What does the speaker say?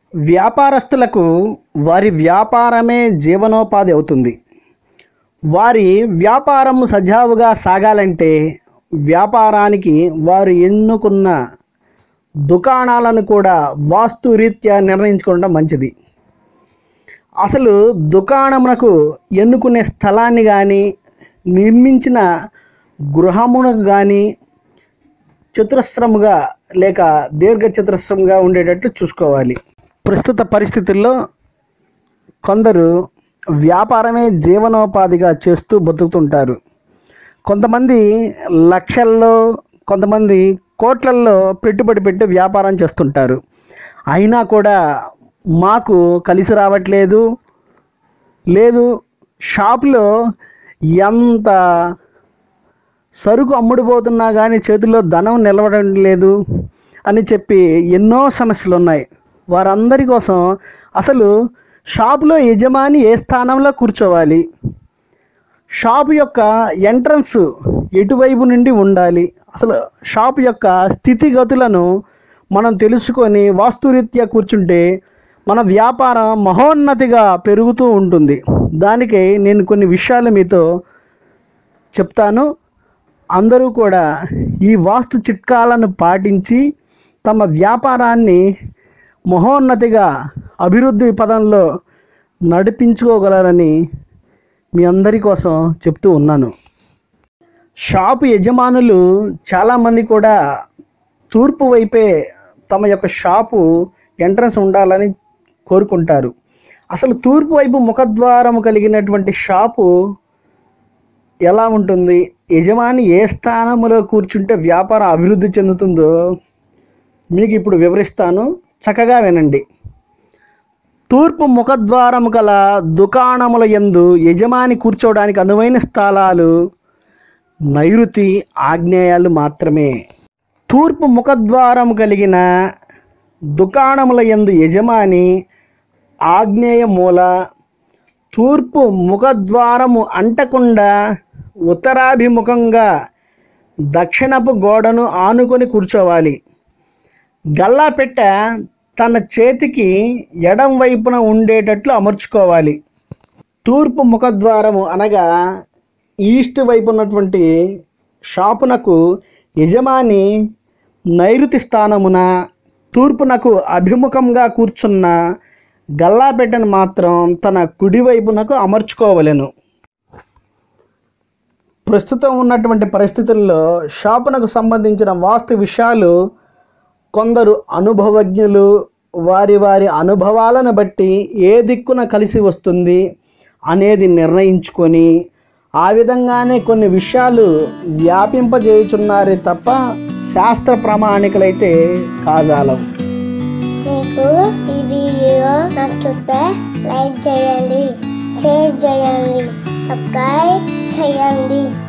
వ్యాపారస్తులకు వారి వ్యాపారమే జీవనోపాధి అవుతుంది వారి వ్యాపారం సజావుగా సాగాలంటే వ్యాపారానికి వారు ఎన్నుకున్న దుకాణాలను కూడా వాస్తు రీత్యా నిర్ణయించుకోవడం మంచిది అసలు దుకాణమునకు ఎన్నుకునే స్థలాన్ని కానీ నిర్మించిన గృహమునకు కానీ చతురస్రముగా లేక దీర్ఘ చతురస్రంగా ఉండేటట్లు చూసుకోవాలి ప్రస్తుత పరిస్థితుల్లో కొందరు వ్యాపారమే జీవనోపాధిగా చేస్తూ బతుకుతుంటారు కొంతమంది లక్షల్లో కొంతమంది కోట్లల్లో పెట్టుబడి పెట్టి వ్యాపారం చేస్తుంటారు అయినా కూడా మాకు కలిసి రావట్లేదు లేదు షాప్లో ఎంత సరుకు అమ్ముడుపోతున్నా కానీ చేతుల్లో ధనం నిలవడం లేదు అని చెప్పి ఎన్నో సమస్యలు ఉన్నాయి వారందరి కోసం అసలు షాపులో యజమాని ఏ స్థానంలో కూర్చోవాలి షాప్ యొక్క ఎంట్రన్స్ ఎటువైపు నుండి ఉండాలి అసలు షాప్ యొక్క స్థితిగతులను మనం తెలుసుకొని వాస్తురీత్యా కూర్చుంటే మన వ్యాపారం మహోన్నతిగా పెరుగుతూ ఉంటుంది దానికి నేను కొన్ని విషయాలు మీతో చెప్తాను అందరూ కూడా ఈ వాస్తు చిట్కాలను పాటించి తమ వ్యాపారాన్ని మహోన్నతిగా అభివృద్ధి పదంలో నడిపించుకోగలరని మీ అందరి కోసం చెప్తూ ఉన్నాను షాపు యజమానులు చాలామంది కూడా తూర్పు వైపే తమ యొక్క షాపు ఎంట్రన్స్ ఉండాలని కోరుకుంటారు అసలు తూర్పు వైపు ముఖద్వారము కలిగినటువంటి షాపు ఎలా ఉంటుంది యజమాని ఏ స్థానంలో కూర్చుంటే వ్యాపారం అభివృద్ధి చెందుతుందో మీకు ఇప్పుడు వివరిస్తాను చక్కగా వినండి తూర్పు ముఖద్వారము గల దుకాణముల యందు యజమాని కూర్చోవడానికి అనువైన స్థలాలు నైరుతి ఆగ్నేయాలు మాత్రమే తూర్పు ముఖద్వారము కలిగిన దుకాణముల యందు యజమాని ఆగ్నేయ మూల తూర్పు ముఖద్వారము అంటకుండా ఉత్తరాభిముఖంగా దక్షిణపు గోడను ఆనుకొని కూర్చోవాలి గల్లాపెట్ట తన చేతికి ఎడం వైపున ఉండేటట్లు అమర్చుకోవాలి తూర్పు ముఖద్వారము అనగా ఈస్ట్ వైపు ఉన్నటువంటి షాపునకు యజమాని నైరుతి స్థానమున తూర్పునకు అభిముఖంగా కూర్చున్న గల్లాపెట్టను మాత్రం తన కుడి వైపునకు అమర్చుకోవలెను ప్రస్తుతం ఉన్నటువంటి పరిస్థితుల్లో షాపునకు సంబంధించిన వాస్తు విషయాలు కొందరు అనుభవజ్ఞులు వారి వారి అనుభవాలను బట్టి ఏ దిక్కున కలిసి వస్తుంది అనేది నిర్ణయించుకొని ఆ విధంగానే కొన్ని విషయాలు వ్యాపింపజేయుచున్నారే తప్ప శాస్త్ర ప్రామాణికులైతే కాజాలవు మీకు ఈ వీడియో నచ్చితే లైక్ చేయండి షేర్ చేయండి సబ్స్క్రైబ్ చేయండి